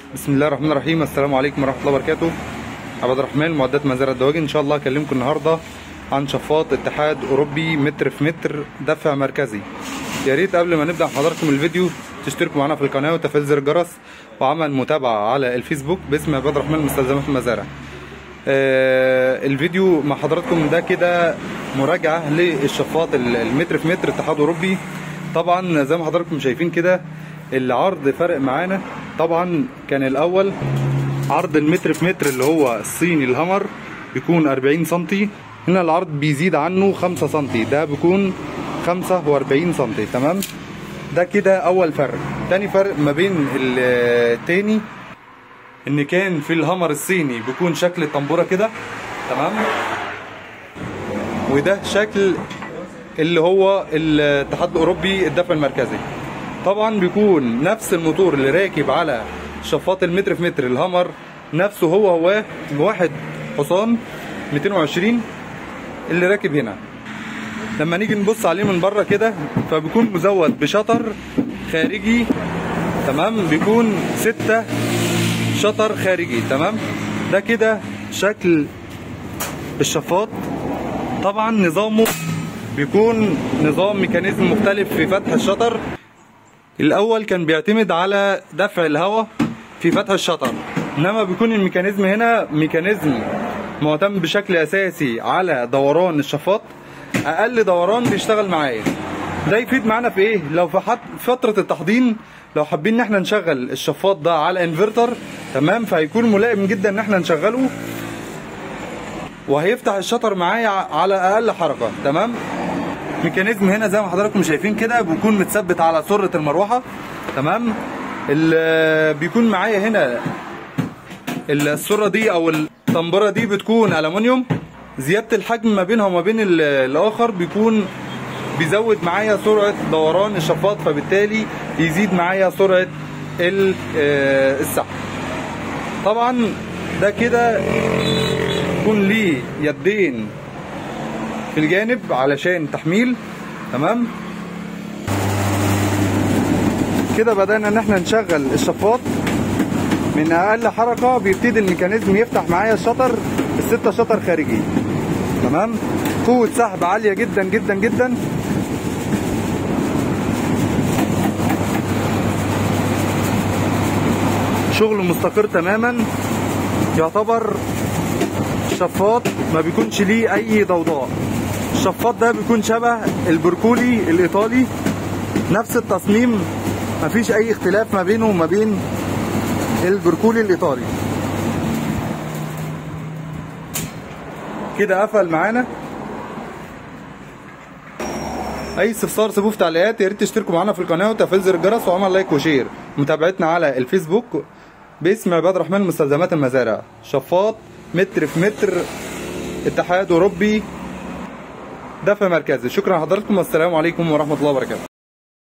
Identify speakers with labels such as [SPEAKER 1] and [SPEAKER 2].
[SPEAKER 1] بسم الله الرحمن الرحيم السلام عليكم ورحمه الله وبركاته عبد الرحمن معدات مزارع الدواجن ان شاء الله اكلمكم النهارده عن شفاط اتحاد اوروبي متر في متر دفع مركزي يا ريت قبل ما نبدا حضراتكم الفيديو تشتركوا معنا في القناه وتفعيل زر الجرس وعمل متابعه على الفيسبوك باسم عبد الرحمن مستلزمات المزارع آه الفيديو مع حضراتكم ده كده مراجعه للشفاط المتر في متر اتحاد اوروبي طبعا زي ما حضراتكم شايفين كده العرض فرق معانا طبعا كان الاول عرض المتر في متر اللي هو الصيني الهمر بيكون 40 سنتي هنا العرض بيزيد عنه 5 سنتي ده بيكون 45 سنتي تمام ده كده اول فرق تاني فرق ما بين التاني ان كان في الهمر الصيني بيكون شكل الطنبوره كده تمام وده شكل اللي هو الاتحاد الاوروبي الدفع المركزي طبعا بيكون نفس الموتور اللي راكب على شفاط المتر في متر الهمر نفسه هو هو واحد حصان 220 اللي راكب هنا لما نيجي نبص عليه من بره كده فبيكون مزود بشطر خارجي تمام بيكون ستة شطر خارجي تمام ده كده شكل الشفاط طبعا نظامه بيكون نظام ميكانيزم مختلف في فتح الشطر الاول كان بيعتمد على دفع الهواء في فتح الشطر انما بيكون الميكانيزم هنا ميكانيزم معتمد بشكل اساسي على دوران الشفاط اقل دوران بيشتغل معايا ده يفيد معانا في ايه لو في حد فتره التحضير لو حابين ان احنا نشغل الشفاط ده على انفرتر تمام فهيكون ملائم جدا ان احنا نشغله وهيفتح الشطر معايا على اقل حركه تمام ميكانيزم هنا زي ما حضراتكم شايفين كده بيكون متثبت على سره المروحه تمام بيكون معايا هنا السره دي او الطنبره دي بتكون الومنيوم زياده الحجم ما بينها وما بين الاخر بيكون بيزود معايا سرعه دوران الشفاط فبالتالي يزيد معايا سرعه السحب طبعا ده كده يكون ليه يدين في الجانب علشان تحميل تمام كده بدأنا ان احنا نشغل الشفاط من اقل حركة بيبتدي الميكانيزم يفتح معايا الشطر الستة شطر خارجي تمام قوة سحب عالية جدا جدا جدا شغل مستقر تماما يعتبر شفاط ما بيكونش ليه اي ضوضاء الشفاط ده بيكون شبه البركولي الايطالي نفس التصميم مفيش اي اختلاف ما بينه وما بين البركولي الايطالي كده قفل معانا اي استفسار سيبوه في تعليقات يا ريت تشتركوا معانا في القناه وتفعيل زر الجرس وعمل لايك وشير متابعتنا على الفيسبوك باسم عباد الرحمن مستلزمات المزارع شفاط متر في متر اتحاد اوروبي دفع مركزي شكرا لحضراتكم والسلام عليكم ورحمه الله وبركاته